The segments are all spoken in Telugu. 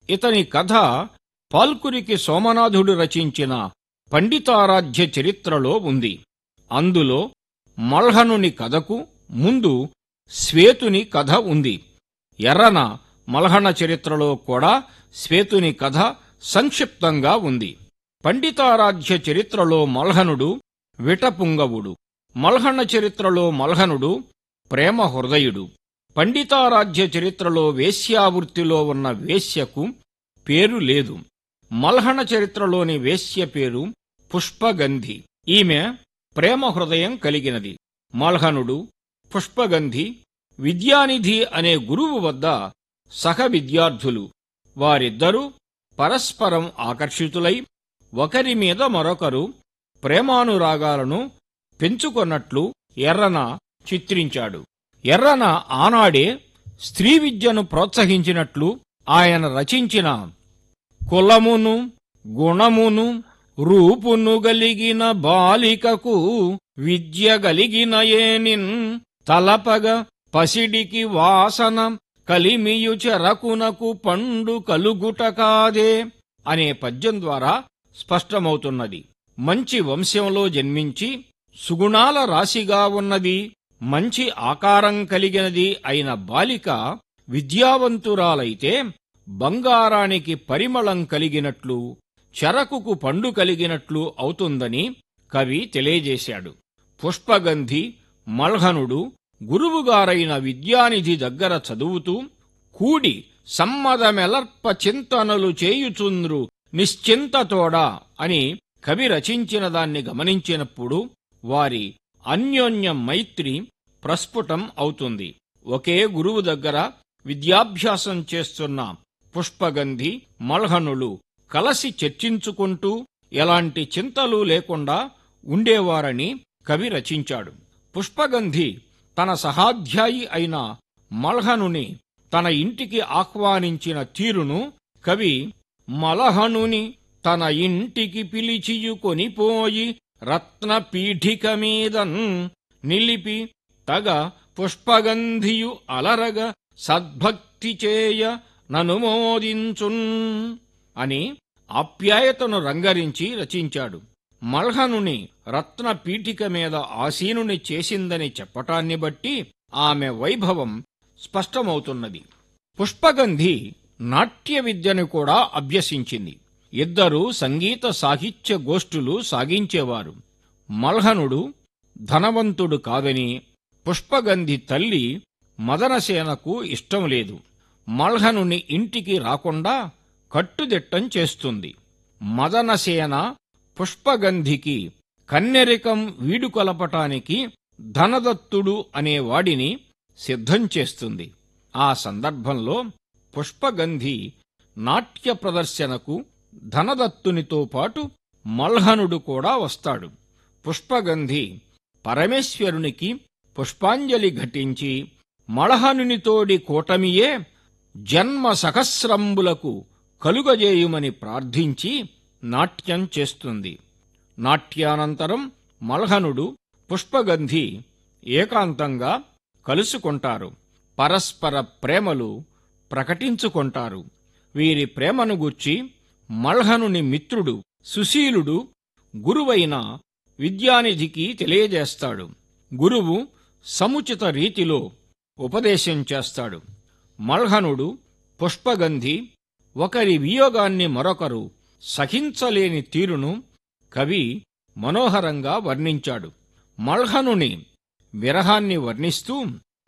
ఇతని కథ పాల్కురికి సోమనాథుడు రచించిన పండితారాధ్య చరిత్రలో ఉంది అందులో మల్హనుని కథకు ముందు శ్వేతుని కథ ఉంది ఎర్రన మల్హన చరిత్రలో కూడా శ్వేతుని కథ సంక్షిప్తంగా ఉంది పండితారాధ్య చరిత్రలో మల్హనుడు విటపుంగవుడు మల్హన చరిత్రలో మల్హనుడు ప్రేమ హృదయుడు పండితారాధ్య చరిత్రలో వేశ్యావృత్తిలో ఉన్న వేశ్యకు పేరు లేదు మల్హన చరిత్రలోని వేశ్య పేరు పుష్పగంధి ఈమె ప్రేమ హృదయం కలిగినది మల్హనుడు పుష్పగంధి విద్యానిధి అనే గురువు వద్ద సహ విద్యార్థులు వారిద్దరూ పరస్పరం ఆకర్షితులై ఒకరి మీద మరొకరు ప్రేమానురాగాలను పెంచుకొన్నట్లు ఎర్రన చిత్రించాడు ఎర్రన ఆనాడే స్త్రీ విద్యను ప్రోత్సహించినట్లు ఆయన రచించిన కులమును గుణమును రూపును గలిగిన బాలికకు విద్య గలిగిన ఏనిన్ తలపగ పసిడికి వాసన కలిమియు చెరకునకు పండు కలుగుట కాదే అనే పద్యం ద్వారా స్పష్టమవుతున్నది మంచి వంశంలో జన్మించి సుగుణాల రాశిగా ఉన్నది మంచి ఆకారం కలిగినది అయిన బాలిక విద్యావంతురాలైతే బంగారానికి పరిమళం కలిగినట్లు చెరకుకు పండు కలిగినట్లు అవుతుందని కవి తెలియజేశాడు పుష్పగంధి మల్హనుడు గురువుగారైన విద్యానిధి దగ్గర చదువుతూ కూడి సమ్మదమెలర్ప చింతనలు చేయుచుంద్రు నిశ్చింతతోడా అని కవి రచించిన దాన్ని గమనించినప్పుడు వారి అన్యోన్య మైత్రి ప్రస్ఫుటం అవుతుంది ఒకే గురువు దగ్గర విద్యాభ్యాసం చేస్తున్న పుష్పగంధి మల్హనులు కలసి చర్చించుకుంటూ ఎలాంటి చింతలు లేకుండా ఉండేవారని కవి రచించాడు పుష్పగంధి తన సహాధ్యాయి అయిన మల్హనుని తన ఇంటికి ఆహ్వానించిన తీరును కవి మలహనుని తన ఇంటికి పిలిచియు కొనిపోయి రత్న పీఠిక మీదన్ నిలిపి తగ పుష్పగంధియు అలరగ సద్భక్తి చేయ ననుమోదించున్ అని ఆప్యాయతను రంగరించి రచించాడు మల్హనుని రత్న పీఠిక మీద ఆసీనుని చేసిందని చెప్పటాన్ని బట్టి ఆమె వైభవం స్పష్టమవుతున్నది పుష్పగంధి నాట్య విద్యను కూడా అభ్యసించింది ఇద్దరు సంగీత సాహిత్య గోష్ఠులు సాగించేవారు మల్హనుడు ధనవంతుడు కాదని పుష్పగంధి తల్లి మదనసేనకు ఇష్టం లేదు మల్హనుని ఇంటికి రాకుండా కట్టుదిట్టం చేస్తుంది మదనసేన పుష్పగంధికి కన్నెరికం వీడుకొలపటానికి ధనదత్తుడు అనే వాడిని సిద్ధం చేస్తుంది ఆ సందర్భంలో పుష్పగంధి నాట్య ప్రదర్శనకు ధనదత్తునితో పాటు మల్హనుడు కూడా వస్తాడు పుష్పగంధి పరమేశ్వరునికి పుష్పాంజలి ఘటించి మళహనునితోడి కూటమియే జన్మ సహస్రంబులకు కలుగజేయుమని ప్రార్థించి నాట్యం చేస్తుంది నాట్యానంతరం మల్హనుడు పుష్పగంధి ఏకాంతంగా కలుసుకుంటారు పరస్పర ప్రేమలు ప్రకటించుకుంటారు వీరి ప్రేమను గూర్చి మల్హనుని మిత్రుడు సుశీలుడు గురువైన విద్యానిధికి తెలియజేస్తాడు గురువు సముచిత రీతిలో ఉపదేశం చేస్తాడు మల్హనుడు పుష్పగంధి ఒకరి వియోగాన్ని మరొకరు సహించలేని తీరును కవి మనోహరంగా వర్ణించాడు మల్హనుని విరహాన్ని వర్ణిస్తూ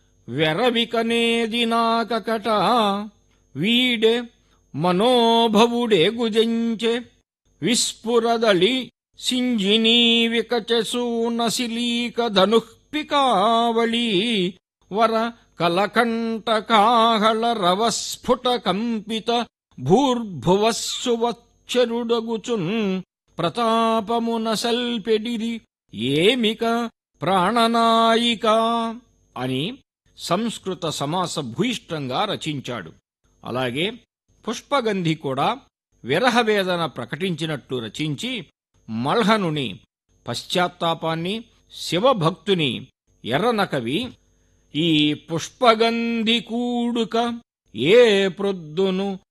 వెరవికనేది నాకకట వీడే మనోభవుడే గుజంచె విస్ఫురదళి సింజినీ వికచసూనశిలీక ధనుఃపికావళీ వర కలకంఠకాహళ రవస్ఫుట కంపిత భూర్భువస్సువచ్చరుడగుచున్ ప్రతాపమున సల్పెడిరి ఏమిక ప్రాణనాయిక అని సంస్కృత సమాస భూయిష్టంగా రచించాడు అలాగే పుష్పగంధి కూడా విరహవేదన ప్రకటించినట్లు రచించి మల్హనుని పశ్చాత్తాపాన్ని శివభక్తుని ఎర్రనకవి ఈ పుష్పగంధి కూడుక ఏ ప్రొద్దును